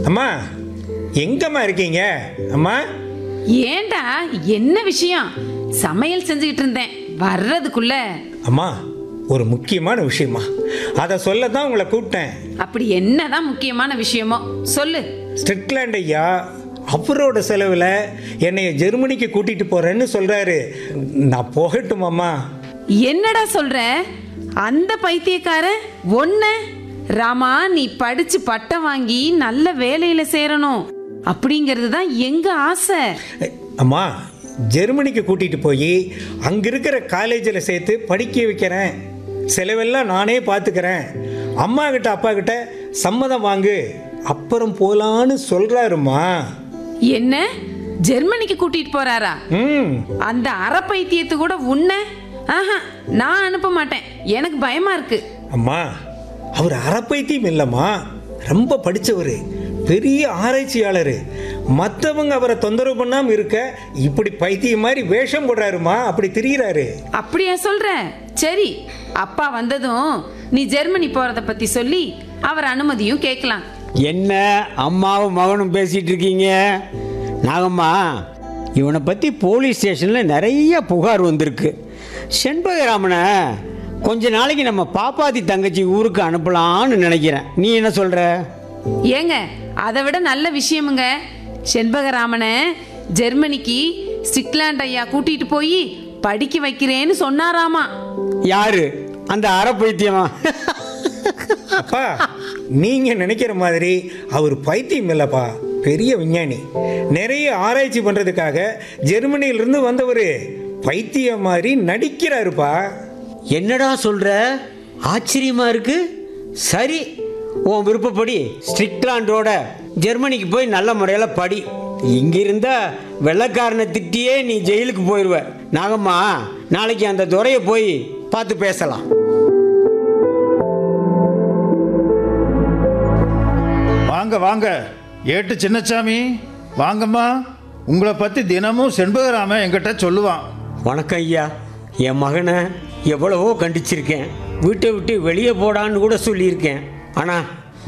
அம்மா எங்கம்மா இருக்கீங்க அம்மா ஏன்டா என்ன விஷயம் சமையல் செஞ்சுக்கிட்டு இருந்தேன் வர்றதுக்குள்ள அம்மா ஒரு முக்கியமான விஷயமா அதை சொல்ல தான் உங்களை கூப்பிட்டேன் அப்படி என்னதான் முக்கியமான விஷயமோ சொல்லு ஸ்டிக்லாண்ட் ஐயா அவரோட செலவில் என்னைய ஜெர்மனிக்கு கூட்டிட்டு போறேன்னு சொல்றாரு நான் போகட்டுமாம்மா என்னடா சொல்ற அந்த பைத்தியக்காரன் ஒன்ன ராமா நீ படிச்சு பட்டம் வாங்கி நல்ல வேலையில சேரணும் அப்படிங்கிறது தான் எங்க ஆசை அம்மா ஜெர்மனிக்கு கூட்டிட்டு போய் அங்க இருக்கிற காலேஜில் சேர்த்து படிக்க வைக்கிறேன் செலவெல்லாம் நானே பார்த்துக்கிறேன் அம்மா கிட்ட அப்பா கிட்ட சம்மதம் வாங்கு அப்புறம் போலான்னு சொல்றாருமா என்ன ஜெர்மனிக்கு கூட்டிட்டு போறாரா ம் அந்த அற பைத்தியத்து கூட உன்ன ஆஹா நான் அனுப்ப மாட்டேன் எனக்கு பயமா இருக்கு அம்மா அவர் அறப்பைத்தியம் இல்லைம்மா ரொம்ப படித்தவர் பெரிய ஆராய்ச்சியாளர் மற்றவங்க அவரை தொந்தரவு பண்ணாமல் இருக்க இப்படி பைத்தியம் மாதிரி வேஷம் போடுறாருமா அப்படி திரியிறாரு அப்படியா சொல்ற சரி அப்பா வந்ததும் நீ ஜெர்மனி போறத பத்தி சொல்லி அவர் அனுமதியும் கேட்கலாம் என்ன அம்மாவும் மகனும் பேசிட்டு இருக்கீங்க நாகம்மா இவனை பற்றி போலீஸ் ஸ்டேஷனில் நிறைய புகார் வந்திருக்கு செண்பகராமனை கொஞ்ச நாளைக்கு நம்ம பாப்பாத்தி தங்கச்சி ஊருக்கு அனுப்பலான்னு நினைக்கிறேன் நீ என்ன சொல்கிற ஏங்க அதை விட நல்ல விஷயமுங்க செண்பகராமனை ஜெர்மனிக்கு ஸ்டிக்லாண்ட் ஐயா கூட்டிட்டு போய் படிக்க வைக்கிறேன்னு சொன்னாராமா யாரு அந்த அரை பைத்தியமா அப்பா நீங்கள் நினைக்கிற மாதிரி அவர் பைத்தியம் இல்லைப்பா பெரிய விஞ்ஞானி நிறைய ஆராய்ச்சி பண்ணுறதுக்காக ஜெர்மனியிலிருந்து வந்தவர் பைத்தியம் மாதிரி நடிக்கிறாருப்பா என்னடா சொல்ற ஆச்சரியமா இருக்கு சரி உன் விருப்பப்படி ஸ்ட்ரிக்லாண்டோட ஜெர்மனிக்கு போய் நல்ல முறையில் படி இங்க இருந்தா வெள்ளக்காரனை திட்டியே நீ ஜெயிலுக்கு போயிடுவ நாகம்மா நாளைக்கு அந்த துறையை போய் பார்த்து பேசலாம் வாங்க வாங்க ஏட்டு சின்னசாமி வாங்கம்மா உங்களை பற்றி தினமும் செண்பகராமன் என்கிட்ட சொல்லுவான் வணக்கம் ஐயா என் மகனை எவ்வளவோ கண்டிச்சிருக்கேன் வீட்டை விட்டு வெளியே போடான்னு கூட சொல்லியிருக்கேன் ஆனால்